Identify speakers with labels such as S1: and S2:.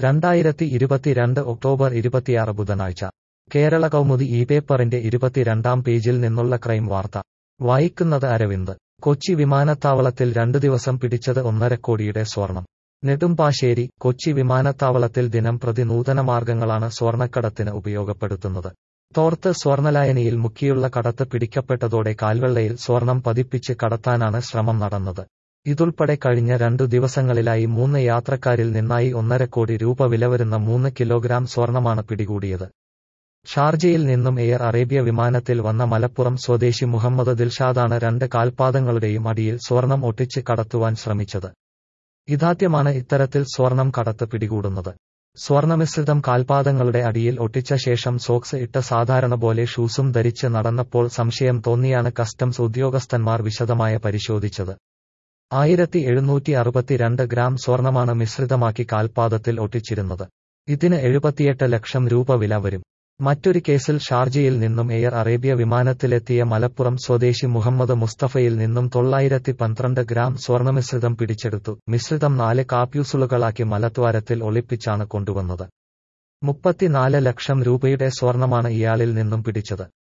S1: രണ്ടായിരത്തി ഇരുപത്തിരണ്ട് ഒക്ടോബർ ഇരുപത്തിയാറ് ബുധനാഴ്ച കേരള കൗമുദി ഈ പേപ്പറിന്റെ ഇരുപത്തിരണ്ടാം പേജിൽ നിന്നുള്ള ക്രൈം വാർത്ത വായിക്കുന്നത് അരവിന്ദ് കൊച്ചി വിമാനത്താവളത്തിൽ രണ്ടു ദിവസം പിടിച്ചത് ഒന്നര കോടിയുടെ സ്വർണം നെടുമ്പാശ്ശേരി കൊച്ചി വിമാനത്താവളത്തിൽ ദിനം പ്രതി നൂതന മാർഗങ്ങളാണ് സ്വർണക്കടത്തിന് ഉപയോഗപ്പെടുത്തുന്നത് തോർത്ത് സ്വർണലായനിയിൽ മുക്കിയുള്ള കടത്ത് പിടിക്കപ്പെട്ടതോടെ കാൽവെള്ളയിൽ സ്വർണം പതിപ്പിച്ച് കടത്താനാണ് ശ്രമം നടന്നത് ഇതുൾപ്പെടെ കഴിഞ്ഞ രണ്ടു ദിവസങ്ങളിലായി മൂന്ന് യാത്രക്കാരിൽ നിന്നായി ഒന്നര കോടി രൂപ വില വരുന്ന മൂന്ന് കിലോഗ്രാം സ്വർണമാണ് പിടികൂടിയത് ഷാർജയിൽ നിന്നും എയർ അറേബ്യ വിമാനത്തിൽ വന്ന മലപ്പുറം സ്വദേശി മുഹമ്മദ് ദിൽഷാദാണ് രണ്ട് കാൽപാദങ്ങളുടെയും അടിയിൽ സ്വർണം ഒട്ടിച്ച് കടത്തുവാൻ ശ്രമിച്ചത് ഇതാദ്യമാണ് ഇത്തരത്തിൽ സ്വർണം കടത്ത് പിടികൂടുന്നത് സ്വർണമിശ്രിതം കാൽപാദങ്ങളുടെ അടിയിൽ ഒട്ടിച്ച ശേഷം സോക്സ് ഇട്ട സാധാരണ പോലെ ഷൂസും ധരിച്ച് നടന്നപ്പോൾ സംശയം തോന്നിയാണ് കസ്റ്റംസ് ഉദ്യോഗസ്ഥന്മാർ വിശദമായ പരിശോധിച്ചത് ആയിരത്തി എഴുന്നൂറ്റി അറുപത്തിരണ്ട് ഗ്രാം സ്വർണമാണ് മിശ്രിതമാക്കി കാൽപാദത്തിൽ ഒട്ടിച്ചിരുന്നത് ഇതിന് എഴുപത്തിയെട്ട് ലക്ഷം രൂപ വില വരും മറ്റൊരു കേസിൽ ഷാർജയിൽ നിന്നും എയർ അറേബ്യ വിമാനത്തിലെത്തിയ മലപ്പുറം സ്വദേശി മുഹമ്മദ് മുസ്തഫയിൽ നിന്നും തൊള്ളായിരത്തി പന്ത്രണ്ട് ഗ്രാം സ്വർണമിശ്രിതം പിടിച്ചെടുത്തു മിശ്രിതം നാല് കാപ്യൂസുളുകളാക്കി മലദ്വാരത്തിൽ ഒളിപ്പിച്ചാണ് കൊണ്ടുവന്നത് മുപ്പത്തിനാല് ലക്ഷം രൂപയുടെ സ്വർണമാണ് ഇയാളിൽ നിന്നും പിടിച്ചത്